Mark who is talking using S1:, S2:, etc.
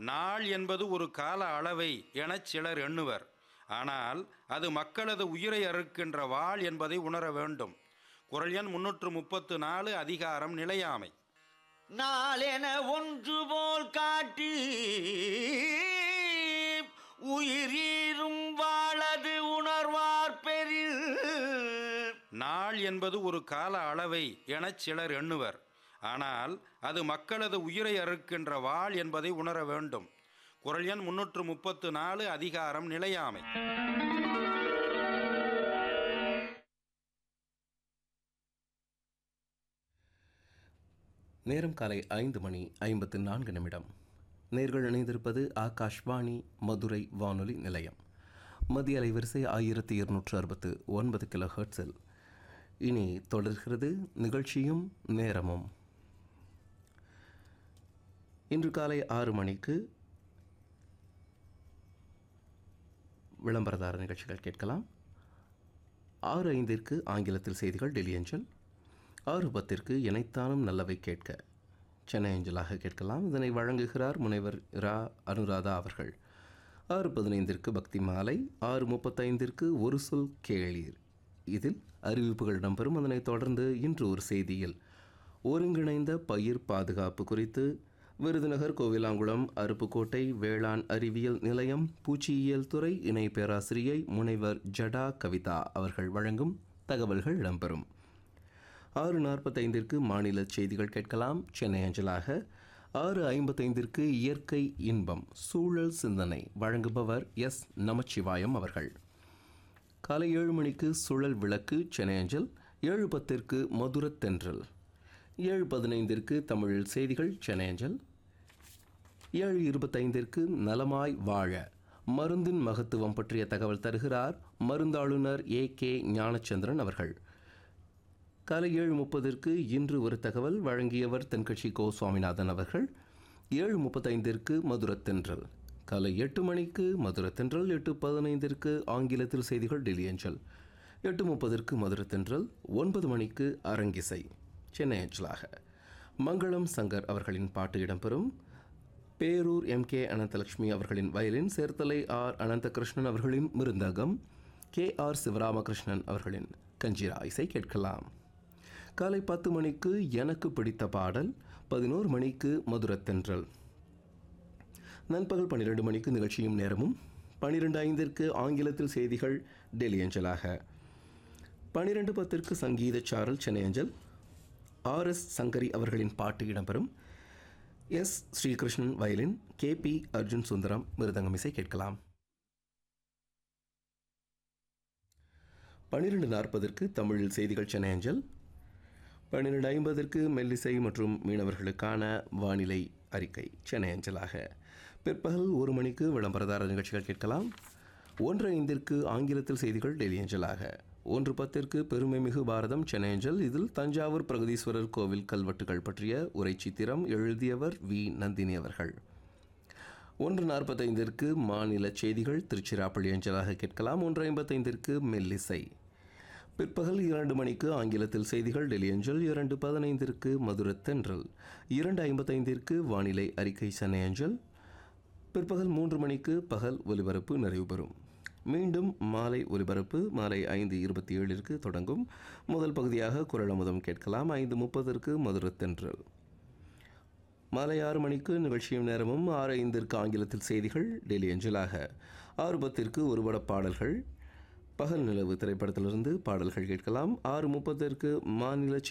S1: நாள் என்பது ஒரு கால அளவை எனச் சிலர் எண்ணுவர் ஆனால் அது மக்களது உயிரை அறுக்கின்ற வாள் என்பதை உணர வேண்டும் குரல் எண் முன்னூற்று முப்பத்து நாலு அதிகாரம் நிலையாமை
S2: நாளென ஒன்று போல் காட்டி உயிரீரும் வாழது உணர்வார் பெரில்
S1: நாள் என்பது ஒரு கால அளவை எனச் சிலர் எண்ணுவர் ஆனால் அது மக்களது உயிரை அறுக்கின்ற வாள் என்பதை உணர வேண்டும் குரல் எண் முன்னூற்று முப்பத்து நாலு அதிகாரம் நிலையாமை
S3: நேரம் காலை ஐந்து மணி ஐம்பத்து நான்கு நிமிடம் நேர்கள் இணைந்திருப்பது ஆகாஷ்வாணி மதுரை வானொலி நிலையம் மத்திய அலைவரிசை ஆயிரத்தி இருநூற்று அறுபத்து ஒன்பது கிலோ ஹெர்ட்ஸில் இனி தொடர்கிறது நிகழ்ச்சியும் நேரமும் இன்று காலை ஆறு மணிக்கு விளம்பரதார நிகழ்ச்சிகள் கேட்கலாம் ஆறு ஐந்திற்கு ஆங்கிலத்தில் செய்திகள் டெல்லி அஞ்சல் ஆறு பத்திற்கு இணைத்தானும் நல்லவை கேட்க சென்னை அஞ்சலாக கேட்கலாம் இதனை வழங்குகிறார் முனைவர் ரா அனுராதா அவர்கள் ஆறு பதினைந்திற்கு பக்தி மாலை ஆறு முப்பத்தைந்திற்கு ஒரு சொல் கேளீர் இதில் அறிவிப்புகள் இடம்பெறும் அதனைத் தொடர்ந்து இன்று ஒரு செய்தியில் ஒருங்கிணைந்த பயிர் பாதுகாப்பு குறித்து விருதுநகர் கோவிலாங்குளம் அருப்புக்கோட்டை வேளாண் அறிவியல் நிலையம் பூச்சியியல் துறை இணை பேராசிரியை முனைவர் ஜடா கவிதா அவர்கள் வழங்கும் தகவல்கள் இடம்பெறும் ஆறு நாற்பத்தைந்திற்கு மாநில செய்திகள் கேட்கலாம் சென்னை அஞ்சலாக ஆறு ஐம்பத்தைந்திற்கு இயற்கை இன்பம் சூழல் சிந்தனை வழங்குபவர் எஸ் நமச்சிவாயம் அவர்கள் காலை ஏழு மணிக்கு சுழல் விளக்கு சென்னை அஞ்சல் ஏழு பத்திற்கு மதுரத் தென்றல் ஏழு பதினைந்திற்கு தமிழில் செய்திகள் சென்னை அஞ்சல் ஏழு இருபத்தைந்திற்கு நலமாய் வாழ மருந்தின் மகத்துவம் பற்றிய தகவல் தருகிறார் மருந்தாளுநர் ஏ கே ஞானச்சந்திரன் அவர்கள் காலை ஏழு முப்பதிற்கு இன்று ஒரு தகவல் வழங்கியவர் தென்கட்சி கோ சுவாமிநாதன் அவர்கள் ஏழு முப்பத்தைந்திற்கு மதுரத்தென்றல் காலை எட்டு மணிக்கு மதுரத்தென்றல் எட்டு பதினைந்திற்கு ஆங்கிலத்தில் செய்திகள் டெல்லி அஞ்சல் எட்டு முப்பதிற்கு மதுரத்தென்றல் ஒன்பது மணிக்கு அரங்கிசை சென்னை அஞ்சலாக மங்களம் சங்கர் அவர்களின் பாட்டு இடம்பெறும் பேரூர் எம் கே அனந்தலட்சுமி அவர்களின் வயலின் சேர்த்தலை ஆர் அனந்தகிருஷ்ணன் அவர்களின் மிருந்தகம் கே ஆர் சிவராமகிருஷ்ணன் அவர்களின் கஞ்சிரா இசை கேட்கலாம் காலை பத்து மணிக்கு எனக்கு பிடித்த பாடல் பதினோரு மணிக்கு மதுரத்தென்றல் நண்பகல் பன்னிரெண்டு மணிக்கு நிகழ்ச்சியும் நேரமும் பன்னிரெண்டு ஐந்திற்கு ஆங்கிலத்தில் செய்திகள் டெல்லி அஞ்சலாக பன்னிரெண்டு பத்திற்கு சங்கீத சாரல் சென்னை அஞ்சல் ஆர் எஸ் சங்கரி அவர்களின் பாட்டு இடம்பெறும் S Srikrishnan violin K P Arjun Sundaram மிருதங்கம் இசை கேட்கலாம் பன்னிரெண்டு நாற்பதற்கு தமிழில் செய்திகள் சென்னை அஞ்சல் பன்னிரெண்டு ஐம்பதற்கு மெல்லிசை மற்றும் மீனவர்களுக்கான வானிலை அறிக்கை சென்னை அஞ்சலாக பிற்பகல் ஒரு மணிக்கு விளம்பரதார நிகழ்ச்சிகள் கேட்கலாம் ஒன்று ஐந்திற்கு ஆங்கிலத்தில் செய்திகள் டெல்லி அஞ்சலாக ஒன்று பத்திற்கு பெருமைமிகு பாரதம் சென்னை அஞ்சல் இதில் தஞ்சாவூர் பிரகதீஸ்வரர் கோவில் கல்வெட்டுகள் பற்றிய உரை சித்திரம் எழுதியவர் வி நந்தினி அவர்கள் ஒன்று நாற்பத்தைந்திற்கு மாநில செய்திகள் திருச்சிராப்பள்ளி அஞ்சலாக கேட்கலாம் ஒன்று ஐம்பத்தைந்திற்கு மெல்லிசை பிற்பகல் இரண்டு மணிக்கு ஆங்கிலத்தில் செய்திகள் டெல்லி அஞ்சல் இரண்டு பதினைந்திற்கு மதுரத்தென்றல் இரண்டு ஐம்பத்தைந்திற்கு வானிலை அறிக்கை சென்னை அஞ்சல் பிற்பகல் மூன்று மணிக்கு பகல் ஒலிபரப்பு நிறைவு பெறும் மீண்டும் மாலை ஒலிபரப்பு மாலை ஐந்து இருபத்தி ஏழிற்கு தொடங்கும் முதல் பகுதியாக குரல் அமுதம் கேட்கலாம் ஐந்து முப்பதற்கு மதுரத்தென்றல் மாலை ஆறு மணிக்கு நிகழ்ச்சியும் நேரமும் ஆறு ஐந்திற்கு ஆங்கிலத்தில் செய்திகள் டெல்லி அஞ்சலாக ஆறு பத்திற்கு ஒருபட பாடல்கள் பகல் நிலவு திரைப்படத்திலிருந்து பாடல்கள் கேட்கலாம் ஆறு முப்பத்திற்கு மாநில